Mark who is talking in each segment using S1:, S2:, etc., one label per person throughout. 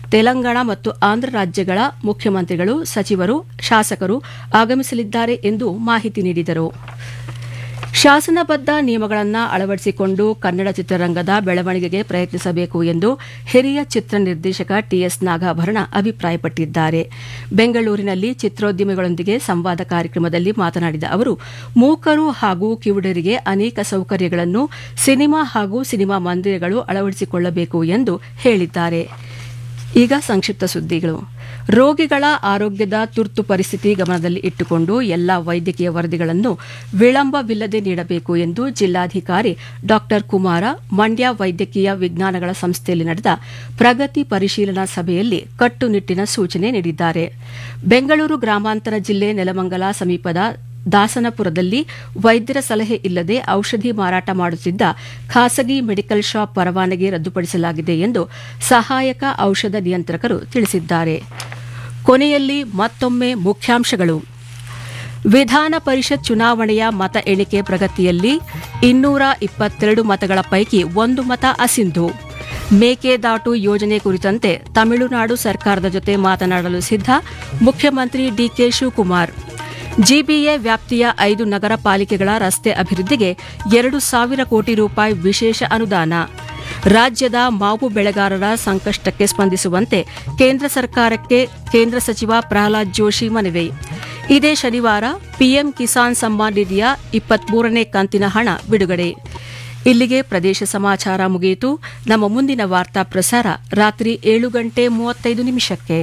S1: ತೆಲಂಗಾಣ ಮತ್ತು ಆಂಧ್ರ ರಾಜ್ಯಗಳ ಮುಖ್ಯಮಂತ್ರಿಗಳು ಸಚಿವರು ಶಾಸಕರು ಆಗಮಿಸಲಿದ್ದಾರೆ ಎಂದು ಮಾಹಿತಿ ನೀಡಿದರು ಶಾಸನಬದ್ದ ನಿಯಮಗಳನ್ನು ಅಳವಡಿಸಿಕೊಂಡು ಕನ್ನಡ ಚಿತ್ರರಂಗದ ಬೆಳವಣಿಗೆಗೆ ಪ್ರಯತ್ನಿಸಬೇಕು ಎಂದು ಹಿರಿಯ ಚಿತ್ರ ನಿರ್ದೇಶಕ ಟಿಎಸ್ ನಾಗಾಭರಣ ಅಭಿಪ್ರಾಯಪಟ್ಟಿದ್ದಾರೆ ಬೆಂಗಳೂರಿನಲ್ಲಿ ಚಿತ್ರೋದ್ಯಮಿಗಳೊಂದಿಗೆ ಸಂವಾದ ಕಾರ್ಯಕ್ರಮದಲ್ಲಿ ಮಾತನಾಡಿದ ಅವರು ಮೂಕರು ಹಾಗೂ ಕಿವುಡರಿಗೆ ಅನೇಕ ಸೌಕರ್ಯಗಳನ್ನು ಸಿನಿಮಾ ಹಾಗೂ ಸಿನಿಮಾ ಮಂದಿರಗಳು ಅಳವಡಿಸಿಕೊಳ್ಳಬೇಕು ಎಂದು ಹೇಳಿದ್ದಾರೆ ಈಗ ಸಂಕ್ಷಿಪ್ತ ಸುದ್ದಿಗಳು ರೋಗಿಗಳ ಆರೋಗ್ಯದ ತುರ್ತು ಪರಿಸ್ಥಿತಿ ಗಮನದಲ್ಲಿ ಇಟ್ಟುಕೊಂಡು ಎಲ್ಲಾ ವೈದ್ಯಕೀಯ ವರದಿಗಳನ್ನು ವಿಳಂಬವಿಲ್ಲದೆ ನೀಡಬೇಕು ಎಂದು ಜಿಲ್ಲಾಧಿಕಾರಿ ಡಾ ಕುಮಾರ ಮಂಡ್ಯ ವೈದ್ಯಕೀಯ ವಿಜ್ಞಾನಗಳ ಸಂಸ್ಥೆಯಲ್ಲಿ ನಡೆದ ಪ್ರಗತಿ ಪರಿಶೀಲನಾ ಸಭೆಯಲ್ಲಿ ಕಟ್ಟುನಿಟ್ಟಿನ ಸೂಚನೆ ನೀಡಿದ್ದಾರೆ ಬೆಂಗಳೂರು ಗ್ರಾಮಾಂತರ ಜಿಲ್ಲೆ ನೆಲಮಂಗಲ ಸಮೀಪದ ದಾಸನಪುರದಲ್ಲಿ ವೈದ್ಯರ ಸಲಹೆ ಇಲ್ಲದೆ ಔಷಧಿ ಮಾರಾಟ ಮಾಡುತ್ತಿದ್ದ ಖಾಸಗಿ ಮೆಡಿಕಲ್ ಶಾಪ್ ಪರವಾನಗಿ ರದ್ದುಪಡಿಸಲಾಗಿದೆ ಎಂದು ಸಹಾಯಕ ಔಷಧ ನಿಯಂತ್ರಕರು ತಿಳಿಸಿದ್ದಾರೆ ಕೊನೆಯಲ್ಲಿ ಮತ್ತೊಮ್ಮೆ ಮುಖ್ಯಾಂಶಗಳು ವಿಧಾನ ಪರಿಷತ್ ಚುನಾವಣೆಯ ಮತ ಎಣಿಕೆ ಪ್ರಗತಿಯಲ್ಲಿ ಇನ್ನೂರ ಇಪ್ಪತ್ತೆರಡು ಮತಗಳ ಪೈಕಿ ಒಂದು ಮತ ಅಸಿಂಧು ಮೇಕೆದಾಟು ಯೋಜನೆ ಕುರಿತಂತೆ ತಮಿಳುನಾಡು ಸರ್ಕಾರದ ಜೊತೆ ಮಾತನಾಡಲು ಸಿದ್ಧ ಮುಖ್ಯಮಂತ್ರಿ ಡಿಕೆ ಶಿವಕುಮಾರ್ ಜಿಬಿಎ ವ್ಯಾಪ್ತಿಯ ಐದು ನಗರ ಪಾಲಿಕೆಗಳ ರಸ್ತೆ ಅಭಿವೃದ್ಧಿಗೆ ಎರಡು ಸಾವಿರ ಕೋಟಿ ರೂಪಾಯಿ ವಿಶೇಷ ಅನುದಾನ ರಾಜ್ಯದ ಮಾವು ಬೆಳೆಗಾರರ ಸಂಕಷ್ಟಕ್ಕೆ ಸ್ಪಂದಿಸುವಂತೆ ಕೇಂದ್ರ ಸರ್ಕಾರಕ್ಕೆ ಕೇಂದ್ರ ಸಚಿವ ಪ್ರಹ್ಲಾದ್ ಜೋಶಿ ಮನವಿ ಇದೇ ಶನಿವಾರ ಪಿಎಂ ಕಿಸಾನ್ ಸಮ್ಮಾನ್ ನಿಧಿಯ ಇಪ್ಪತ್ಮೂರನೇ ಕಂತಿನ ಹಣ ಬಿಡುಗಡೆ ಇಲ್ಲಿಗೆ ಪ್ರದೇಶ ಸಮಾಚಾರ ಮುಗಿಯಿತು ನಮ್ಮ ಮುಂದಿನ ವಾರ್ತಾ ಪ್ರಸಾರ ರಾತ್ರಿ ಏಳು ಗಂಟೆ ಮೂವತ್ತೈದು ನಿಮಿಷಕ್ಕೆ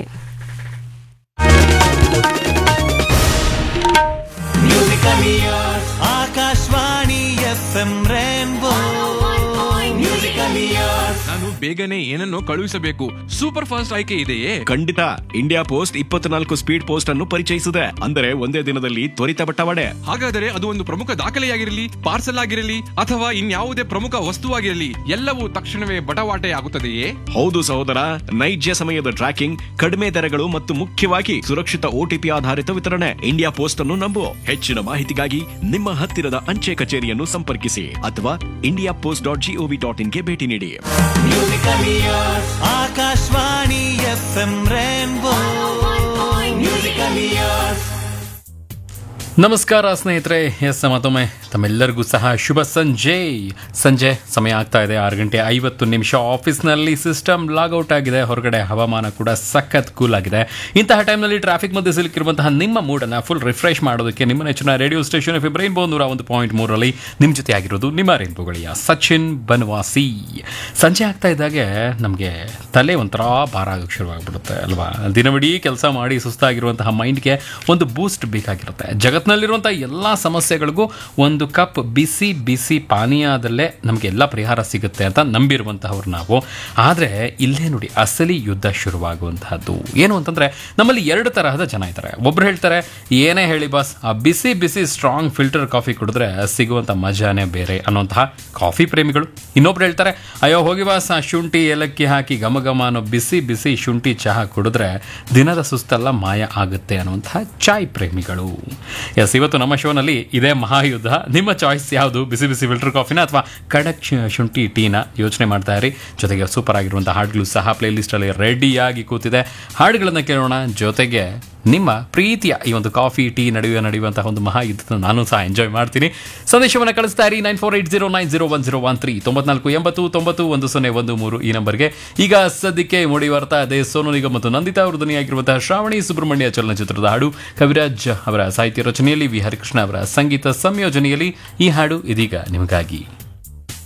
S2: Akashvani F M rainbow musical years
S3: ನಾನು ಬೇಗನೆ ಏನನ್ನು ಕಳುಹಿಸಬೇಕು ಸೂಪರ್ ಫಾಸ್ಟ್ ಆಯ್ಕೆ ಇದೆಯೇ
S4: ಖಂಡಿತ ಇಂಡಿಯಾ ಪೋಸ್ಟ್ ಇಪ್ಪತ್ನಾಲ್ಕು ಸ್ಪೀಡ್ ಪೋಸ್ಟ್ ಅನ್ನು ಪರಿಚಯಿಸಿದೆ ಅಂದರೆ ಒಂದೇ ದಿನದಲ್ಲಿ ತ್ವರಿತ ಬಟ್ಟವಾಡೆ
S3: ಹಾಗಾದರೆ ಅದು ಒಂದು ಪ್ರಮುಖ ದಾಖಲೆಯಾಗಿರಲಿ ಪಾರ್ಸಲ್ ಆಗಿರಲಿ ಅಥವಾ ಇನ್ಯಾವುದೇ ಪ್ರಮುಖ ವಸ್ತುವಾಗಿರಲಿ ಎಲ್ಲವೂ ತಕ್ಷಣವೇ ಬಟವಾಟೆ ಆಗುತ್ತದೆಯೇ
S4: ಹೌದು ಸಹೋದರ ನೈಜ ಸಮಯದ ಟ್ರ್ಯಾಕಿಂಗ್ ಕಡಿಮೆ ದರಗಳು ಮತ್ತು ಮುಖ್ಯವಾಗಿ ಸುರಕ್ಷಿತ ಓಟಿಪಿ ಆಧಾರಿತ ವಿತರಣೆ ಇಂಡಿಯಾ ಪೋಸ್ಟ್ ಅನ್ನು ನಂಬು ಹೆಚ್ಚಿನ ಮಾಹಿತಿಗಾಗಿ ನಿಮ್ಮ ಹತ್ತಿರದ ಅಂಚೆ ಕಚೇರಿಯನ್ನು ಸಂಪರ್ಕಿಸಿ ಅಥವಾ India post dot G O ಇನ್ಗೆ ಭೇಟಿ ನೀಡಿ
S2: musical years Akashvani F M rainbow musical years
S5: ನಮಸ್ಕಾರ ಸ್ನೇಹಿತರೆ ಎಸ್ ಮತ್ತೊಮ್ಮೆ ತಮ್ಮೆಲ್ಲರಿಗೂ ಸಹ ಶುಭ ಸಂಜೆ ಸಂಜೆ ಸಮಯ ಆಗ್ತಾ ಇದೆ ಆರು ಗಂಟೆ ಐವತ್ತು ನಿಮಿಷ ಆಫೀಸ್ನಲ್ಲಿ ಸಿಸ್ಟಮ್ ಲಾಗೌಟ್ ಆಗಿದೆ ಹೊರಗಡೆ ಹವಾಮಾನ ಕೂಡ ಸಖತ್ ಕೂಲ್ ಆಗಿದೆ ಇಂತಹ ಟೈಮ್ನಲ್ಲಿ ಟ್ರಾಫಿಕ್ ಮಧ್ಯೆ ಸಿಲುಕಿರುವಂತಹ ನಿಮ್ಮ ಮೂಡನ್ನು ಫುಲ್ ರಿಫ್ರೆಶ್ ಮಾಡೋದಕ್ಕೆ ನಿಮ್ಮ ನೆಚ್ಚಿನ ರೇಡಿಯೋ ಸ್ಟೇಷನ್ ಎಫ್ ರೈನ್ಬೋ ನೂರ ಒಂದು ಪಾಯಿಂಟ್ ಮೂರರಲ್ಲಿ ನಿಮ್ಮ ಜೊತೆ ಆಗಿರೋದು ನಿಮ್ಮ ರೈನ್ಬೋಗಳಿಯ ಸಚಿನ್ ಬನ್ವಾಸಿ ಸಂಜೆ ಆಗ್ತಾ ಇದ್ದಾಗೆ ನಮಗೆ ತಲೆ ಒಂಥರ ಭಾರ ಆಗೋಕ್ಕೆ ಶುರುವಾಗ್ಬಿಡುತ್ತೆ ಅಲ್ವಾ ದಿನವಿಡೀ ಕೆಲಸ ಮಾಡಿ ಸುಸ್ತಾಗಿರುವಂತಹ ಮೈಂಡ್ಗೆ ಒಂದು ಬೂಸ್ಟ್ ಬೇಕಾಗಿರುತ್ತೆ ಜಗತ್ತಿನಲ್ಲಿರುವಂಥ ಎಲ್ಲ ಸಮಸ್ಯೆಗಳಿಗೂ ಒಂದು ಕಪ್ ಬಿಸಿ ಬಿಸಿ ಪಾನೀಯದಲ್ಲೇ ನಮಗೆಲ್ಲ ಪರಿಹಾರ ಸಿಗುತ್ತೆ ಅಂತ ನಂಬಿರುವಂತಹವ್ರು ನಾವು ಆದರೆ ಇಲ್ಲೇ ನೋಡಿ ಅಸಲಿ ಯುದ್ಧ ಶುರುವಾಗುವಂತಹದ್ದು ಏನು ಅಂತಂದರೆ ನಮ್ಮಲ್ಲಿ ಎರಡು ತರಹದ ಜನ ಇದ್ದಾರೆ ಒಬ್ರು ಹೇಳ್ತಾರೆ ಏನೇ ಹೇಳಿ ಬಾಸ್ ಆ ಬಿಸಿ ಬಿಸಿ ಸ್ಟ್ರಾಂಗ್ ಫಿಲ್ಟರ್ ಕಾಫಿ ಕುಡಿದ್ರೆ ಸಿಗುವಂಥ ಮಜಾನೇ ಬೇರೆ ಅನ್ನೋಂತಹ ಕಾಫಿ ಪ್ರೇಮಿಗಳು ಇನ್ನೊಬ್ರು ಹೇಳ್ತಾರೆ ಅಯ್ಯೋ ಹೋಗಿ ಬಾಸ್ ಆ ಶುಂಠಿ ಏಲಕ್ಕಿ ಹಾಕಿ ಘಮ ಘಮ ಅನ್ನೋ ಬಿಸಿ ಬಿಸಿ ಶುಂಠಿ ಚಹಾ ಕುಡಿದ್ರೆ ದಿನದ ಸುಸ್ತೆಲ್ಲ ಮಾಯ ಆಗುತ್ತೆ ಅನ್ನುವಂತಹ ಚಾಯ್ ಪ್ರೇಮಿಗಳು ಎಸ್ ಇವತ್ತು ನಮ್ಮ ಶೋನಲ್ಲಿ ಇದೇ ಮಹಾಯುದ್ಧ ನಿಮ್ಮ ಚಾಯ್ಸ್ ಯಾವುದು ಬಿಸಿ ಬಿಸಿ ಫಿಲ್ಟರ್ ಕಾಫಿನ ಅಥವಾ ಕಡಕ್ ಶು- ಶುಂಠಿ ಟೀನ ಯೋಚನೆ ಮಾಡ್ತಾ ಇರಿ ಜೊತೆಗೆ ಸೂಪರ್ ಆಗಿರುವಂಥ ಹಾಡುಗಳು ಸಹ ಪ್ಲೇ ಲಿಸ್ಟಲ್ಲಿ ರೆಡಿಯಾಗಿ ಕೂತಿದೆ ಹಾಡುಗಳನ್ನು ಕೇಳೋಣ ಜೊತೆಗೆ ನಿಮ್ಮ ಪ್ರೀತಿಯ ಈ ಒಂದು ಕಾಫಿ ಟೀ ನಡುವೆ ನಡೆಯುವಂತಹ ಒಂದು ಮಹಾಯುದ್ಧನ ನಾನು ಸಹ ಎಂಜಾಯ್ ಮಾಡ್ತೀನಿ ಸಂದೇಶವನ್ನು ಕಳಿಸ್ತಾ ಇರಿ nine four eight zero nine zero one zero one three ತೊಂಬತ್ನಾಲ್ಕು ಎಂಬತ್ತು ತೊಂಬತ್ತು ಒಂದು ಸೊನ್ನೆ ಒಂದು ಮೂರು ಈ ನಂಬರ್ಗೆ ಈಗ ಸದ್ಯಕ್ಕೆ ಮೂಡಿ ಬರ್ತಾ ಇದೆ ಸೋನು ನಿಗಮ್ ಮತ್ತು ನಂದಿತಾ ಅವರು ಧ್ವನಿಯಾಗಿರುವಂತಹ ಶ್ರಾವಣಿ ಸುಬ್ರಹ್ಮಣ್ಯ ಚಲನಚಿತ್ರದ ಹಾಡು ಕವಿರಾಜ್ ಅವರ ಸಾಹಿತ್ಯ ರಚನೆಯಲ್ಲಿ ವಿ ಹರಿಕೃಷ್ಣ ಅವರ ಸಂಗೀತ ಸಂಯೋಜನೆಯಲ್ಲಿ ಈ ಹಾಡು ಇದೀಗ ನಿಮಗಾಗಿ